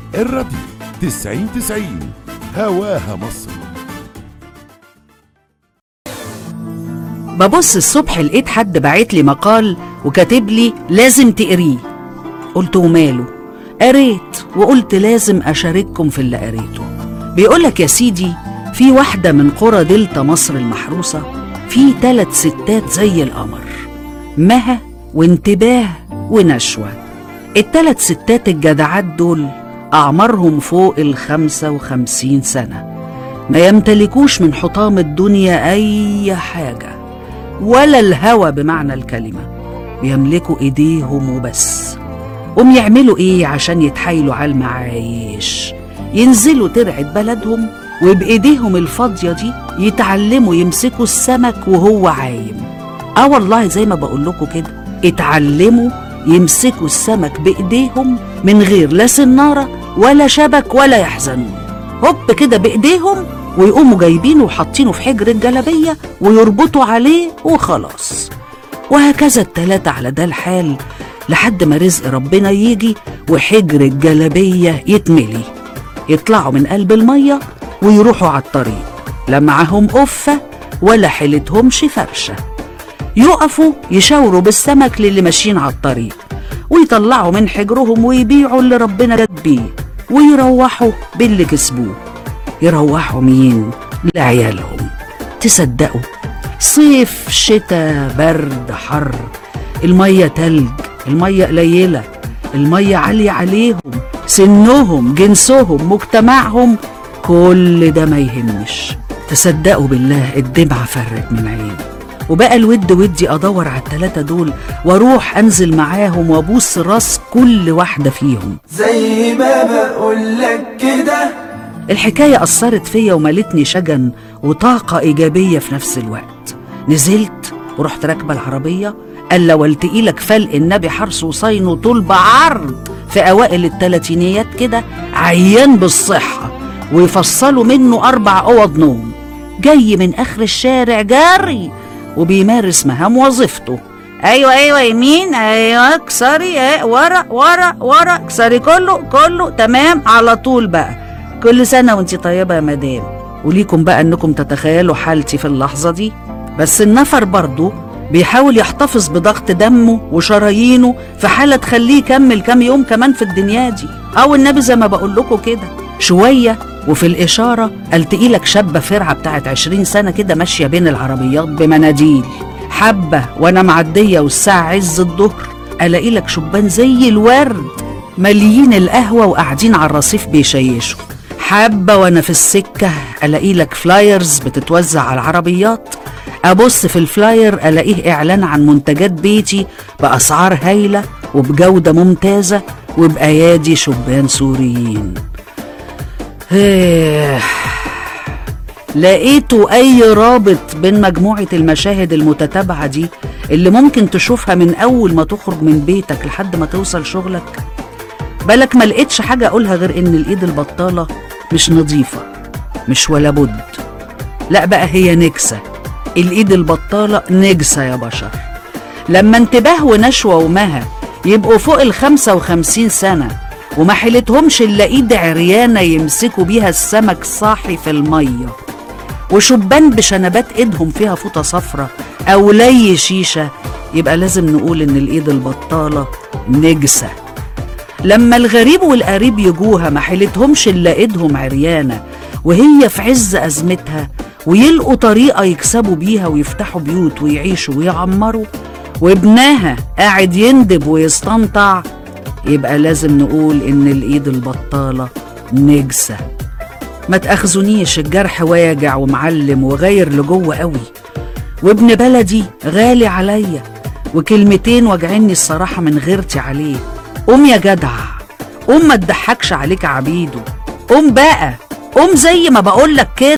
الراديو تسعين تسعين هواها مصر ببص الصبح لقيت حد باعت لي مقال وكاتب لي لازم تقريه قلت وماله قريت وقلت لازم أشارككم في اللي قريته بيقولك يا سيدي في واحدة من قرى دلتا مصر المحروسة في تلات ستات زي القمر مها وانتباه ونشوة التلات ستات الجدعات دول أعمارهم فوق الخمسة وخمسين سنة ما يمتلكوش من حطام الدنيا أي حاجة ولا الهوى بمعنى الكلمة بيملكوا إيديهم وبس قوم يعملوا إيه عشان يتحايلوا على المعايش ينزلوا ترعة بلدهم وبإيديهم الفاضية دي يتعلموا يمسكوا السمك وهو عايم اه والله زي ما بقول لكم كده اتعلموا يمسكوا السمك بإيديهم من غير لا سنارة ولا شبك ولا يحزنون هوب كده بإيديهم ويقوموا جايبينه وحاطينه في حجر الجلبية ويربطوا عليه وخلاص وهكذا التلاتة على ده الحال لحد ما رزق ربنا يجي وحجر الجلبية يتملي يطلعوا من قلب المية ويروحوا على الطريق لا معاهم قفة ولا حيلتهمش فرشة يقفوا يشاوروا بالسمك للي ماشيين على الطريق ويطلعوا من حجرهم ويبيعوا اللي ربنا جد بيه ويروحوا باللي كسبوه يروحوا مين لعيالهم تصدقوا صيف شتاء برد حر المية تلج المية قليلة المية عالية عليهم سنهم جنسهم مجتمعهم كل ده ما يهمش تصدقوا بالله الدمعة فرت من عيني وبقى الود ودي ادور على التلاتة دول واروح انزل معاهم وابوس راس كل واحدة فيهم زي ما بقولك كده الحكاية أثرت فيا وملتني شجن وطاقة إيجابية في نفس الوقت نزلت ورحت راكبة العربية ألا والتقي لك فلق النبي حرس وصينه طول بعرض في أوائل التلاتينيات كده عيان بالصحة ويفصلوا منه أربع أوض نوم جاي من آخر الشارع جاري وبيمارس مهام وظيفته ايوه ايوه يمين ايوه اكسري ايه ورا ورا ورا اكسري كله كله تمام على طول بقى كل سنه وانت طيبه يا مدام وليكم بقى انكم تتخيلوا حالتي في اللحظه دي بس النفر برضه بيحاول يحتفظ بضغط دمه وشرايينه في حاله تخليه يكمل كام يوم كمان في الدنيا دي او النبي زي ما بقول لكم كده شويه وفي الإشارة ألتقي لك شابة فرعة بتاعت عشرين سنة كده ماشية بين العربيات بمناديل حبة وأنا معدية والساعة عز الظهر ألاقي لك شبان زي الورد ماليين القهوة وقاعدين على الرصيف بيشيشوا حبة وأنا في السكة ألاقي لك فلايرز بتتوزع على العربيات أبص في الفلاير ألاقيه إعلان عن منتجات بيتي بأسعار هايلة وبجودة ممتازة وبأيادي شبان سوريين إيه. لقيتوا أي رابط بين مجموعة المشاهد المتتابعة دي اللي ممكن تشوفها من أول ما تخرج من بيتك لحد ما توصل شغلك بالك ما لقيتش حاجة أقولها غير إن الإيد البطالة مش نظيفة مش ولا بد لا بقى هي نكسة الإيد البطالة نجسة يا بشر لما انتباه ونشوة ومها يبقوا فوق الخمسة وخمسين سنة وما حيلتهمش إلا إيد عريانة يمسكوا بيها السمك صاحي في المية وشبان بشنبات إيدهم فيها فوطة صفرة أو لي شيشة يبقى لازم نقول إن الإيد البطالة نجسة لما الغريب والقريب يجوها ما حيلتهمش إلا إيدهم عريانة وهي في عز أزمتها ويلقوا طريقة يكسبوا بيها ويفتحوا بيوت ويعيشوا ويعمروا وابنها قاعد يندب ويستنطع يبقى لازم نقول إن الإيد البطالة نجسة ما تأخذونيش الجرح واجع ومعلم وغاير لجوه قوي وابن بلدي غالي عليا وكلمتين واجعيني الصراحة من غيرتي عليه قوم يا جدع قوم ما تضحكش عليك عبيده قوم بقى قوم زي ما بقولك كده